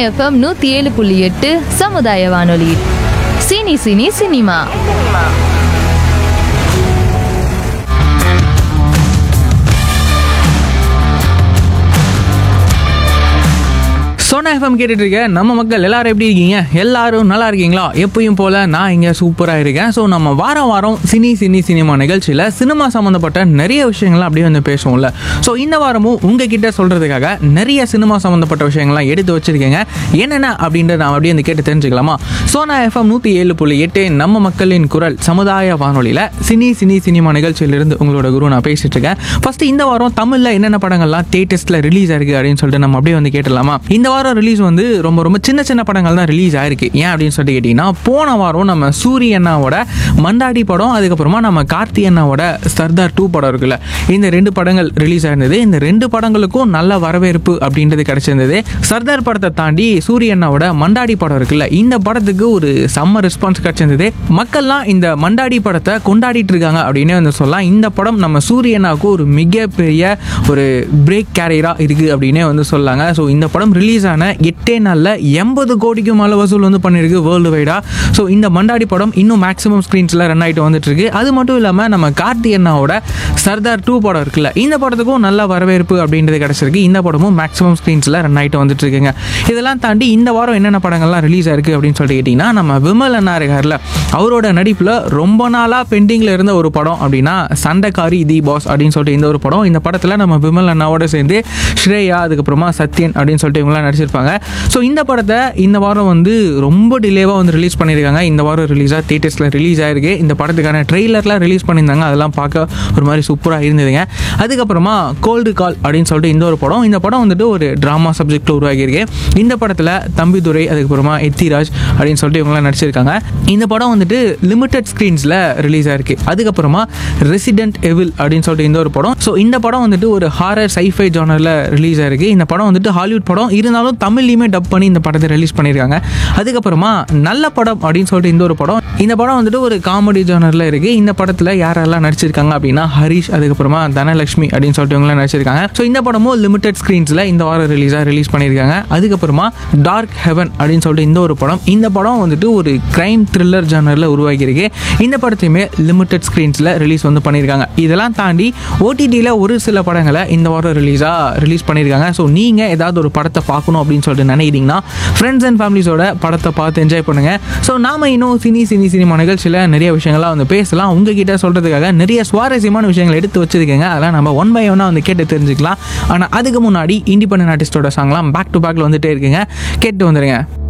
FM நூத்தி ஏழு புள்ளி எட்டு சமுதாய வானொலி cine cine cinema Sona FM கேட்டுட்டு இருக்க நம்ம மக்கள் எல்லாரும் எப்படி இருக்கீங்க எல்லாரும் நல்லா இருக்கீங்களா எப்பயும் போல நான் இங்கே சூப்பராக இருக்கேன் ஸோ நம்ம வாரம் வாரம் சினி சினி சினிமா நிகழ்ச்சியில் சினிமா சம்மந்தப்பட்ட நிறைய விஷயங்கள்லாம் அப்படியே வந்து பேசுவோம்ல ஸோ இந்த வாரமும் உங்ககிட்ட சொல்கிறதுக்காக நிறைய சினிமா சம்மந்தப்பட்ட விஷயங்கள்லாம் எடுத்து வச்சிருக்கேங்க என்னென்ன அப்படின்றத நான் அப்படியே வந்து கேட்டு தெரிஞ்சுக்கலாமா சோனா எஃப்எம் நூற்றி ஏழு புள்ளி எட்டு நம்ம மக்களின் குரல் சமுதாய வானொலியில் சினி சினி சினிமா நிகழ்ச்சியிலிருந்து உங்களோட குரு நான் பேசிட்டு இருக்கேன் ஃபர்ஸ்ட் இந்த வாரம் தமிழில் என்னென்ன படங்கள்லாம் தேட்டர்ஸில் ரிலீஸ் ஆயிருக்கு அப்படின்னு சொல்லிட்டு நம்ம அப்படியே வந்து கேட்டலாமா இந்த வாரம் ரிலீஸ் வந்து ரொம்ப ரொம்ப சின்ன சின்ன படங்கள் தான் ரிலீஸ் ஆயிருக்கு ஏன் அப்படின்னு சொல்லிட்டு கேட்டிங்கன்னா போன வாரம் நம்ம சூரிய அண்ணாவோட மண்டாடி படம் அதுக்கப்புறமா நம்ம கார்த்தி அண்ணாவோட சர்தார் டூ படம் இருக்குல்ல இந்த ரெண்டு படங்கள் ரிலீஸ் ஆயிருந்தது இந்த ரெண்டு படங்களுக்கும் நல்ல வரவேற்பு அப்படின்றது கிடைச்சிருந்தது சர்தார் படத்தை தாண்டி சூரிய அண்ணாவோட மண்டாடி படம் இருக்குல்ல இந்த படத்துக்கு ஒரு செம்ம ரெஸ்பான்ஸ் கிடைச்சிருந்தது மக்கள்லாம் இந்த மண்டாடி படத்தை கொண்டாடிட்டு இருக்காங்க அப்படின்னே வந்து சொல்லலாம் இந்த படம் நம்ம சூரியனாவுக்கு ஒரு மிகப்பெரிய ஒரு பிரேக் கேரியராக இருக்குது அப்படின்னே வந்து சொல்லாங்க ஸோ இந்த படம் ரிலீஸ் ஆன எட்டே நாளில் எண்பது கோடிக்கும் மேலே வசூல் வந்து பண்ணியிருக்கு வேர்ல்டு வைடாக ஸோ இந்த மண்டாடி படம் இன்னும் மேக்ஸிமம் ஸ்க்ரீன்ஸில் ரன் ஆகிட்டு வந்துட்டு இருக்கு அது மட்டும் இல்லாமல் நம்ம கார்த்தி அண்ணாவோட சர்தார் டூ படம் இருக்குல்ல இந்த படத்துக்கும் நல்ல வரவேற்பு அப்படின்றது கிடச்சிருக்கு இந்த படமும் மேக்ஸிமம் ஸ்க்ரீன்ஸில் ரன் ஆகிட்டு வந்துட்டு இருக்குங்க இதெல்லாம் தாண்டி இந்த வாரம் என்னென்ன படங்கள்லாம் ரிலீஸ் ஆயிருக்கு அப்படின்னு சொல்லிட்டு கேட்டிங்கன்னா நம்ம விமல் அண்ணா இருக்கார்ல அவரோட நடிப்பில் ரொம்ப நாளாக பெண்டிங்கில் இருந்த ஒரு படம் அப்படின்னா சண்டைக்காரி தி பாஸ் அப்படின்னு சொல்லிட்டு இந்த ஒரு படம் இந்த படத்தில் நம்ம விமல் அண்ணாவோட சேர்ந்து ஸ்ரேயா அதுக்கப்புறமா சத்யன் அப்படின்னு சொல்லிட்டு இவங்களாம் நடிச்சிருப்பாங்க ஸோ இந்த படத்தை இந்த வாரம் வந்து ரொம்ப டிலேவாக வந்து ரிலீஸ் பண்ணியிருக்காங்க இந்த வாரம் ரிலீஸாக தியேட்டர்ஸில் ரிலீஸ் ஆயிருக்கு இந்த படத்துக்கான ட்ரெய்லர்லாம் ரிலீஸ் பண்ணியிருந்தாங்க அதெல்லாம் பார்க்க ஒரு மாதிரி சூப்பராக இருந்ததுங்க அதுக்கப்புறமா கோல்டு கால் அப்படின்னு சொல்லிட்டு இந்த ஒரு படம் இந்த படம் வந்துட்டு ஒரு ட்ராமா சப்ஜெக்டில் உருவாகியிருக்கு இந்த படத்தில் தம்பிதுரை அதுக்கப்புறமா எத்திராஜ் அப்படின்னு சொல்லிட்டு இவங்களாம் நடிச்சிருக்காங்க இந்த படம் வந்துட்டு லிமிடெட் ஸ்க்ரீன்ஸில் ரிலீஸ் ஆயிருக்கு அதுக்கப்புறமா ரெசிடென்ட் எவில் அப்படின்னு சொல்லிட்டு இந்த ஒரு படம் ஸோ இந்த படம் வந்துட்டு ஒரு ஹாரர் சைஃபை ஜானரில் ரிலீஸ் ஆயிருக்கு இந்த படம் வந்துட்டு ஹாலிவுட் படம் இருந்தாலும் தமிழ்லையுமே டப் பண்ணி இந்த படத்தை ரிலீஸ் பண்ணியிருக்காங்க அதுக்கப்புறமா நல்ல படம் அப்படின்னு சொல்லிட்டு இந்த ஒரு படம் இந்த படம் வந்துட்டு ஒரு காமெடி ஜானரில் இருக்குது இந்த படத்தில் யாரெல்லாம் நடிச்சிருக்காங்க அப்படின்னா ஹரிஷ் அதுக்கப்புறமா தனலட்சுமி அப்படின்னு சொல்லிட்டு இவங்களாம் நடிச்சிருக்காங்க ஸோ இந்த படமும் லிமிடெட் ஸ்க்ரீன்ஸில் இந்த வாரம் ரிலீஸாக ரிலீஸ் பண்ணியிருக்காங்க அதுக்கப்புறமா டார்க் ஹெவன் அப்படின்னு சொல்லிட்டு இந்த ஒரு படம் இந்த படம் வந்துட்டு ஒரு கிரைம் த்ரில்லர் ஜானரில் உருவாகியிருக்கு இந்த படத்தையுமே லிமிடெட் ஸ்க்ரீன்ஸில் ரிலீஸ் வந்து பண்ணியிருக்காங்க இதெல்லாம் தாண்டி ஓடிடியில் ஒரு சில படங்களை இந்த வாரம் ரிலீஸாக ரிலீஸ் பண்ணியிருக்காங்க ஸோ நீங்கள் ஏதாவது ஒரு படத்தை பார்க்கணும் அப்படின்னு சொல்லிட்டு நினைக்கிறீங்கன்னா ஃப்ரெண்ட்ஸ் அண்ட் ஃபேமிலிஸோட படத்தை பார்த்து என்ஜாய் பண்ணுங்கள் ஸோ நாம இன்னும் சினி சினி சினிமா நிகழ்ச்சியில் நிறைய விஷயங்கள்லாம் வந்து பேசலாம் உங்ககிட்ட சொல்கிறதுக்காக நிறைய சுவாரஸ்யமான விஷயங்கள் எடுத்து வச்சிருக்கேங்க அதெல்லாம் நம்ம ஒன் பை ஒன்னாக வந்து கேட்டு தெரிஞ்சுக்கலாம் ஆனால் அதுக்கு முன்னாடி இண்டிபெண்டன்ட் ஆர்டிஸ்டோட சாங்லாம் பேக் டு பேக்கில் வந்துட்டே இருக்குங்க கேட்டு வந்துடுங்க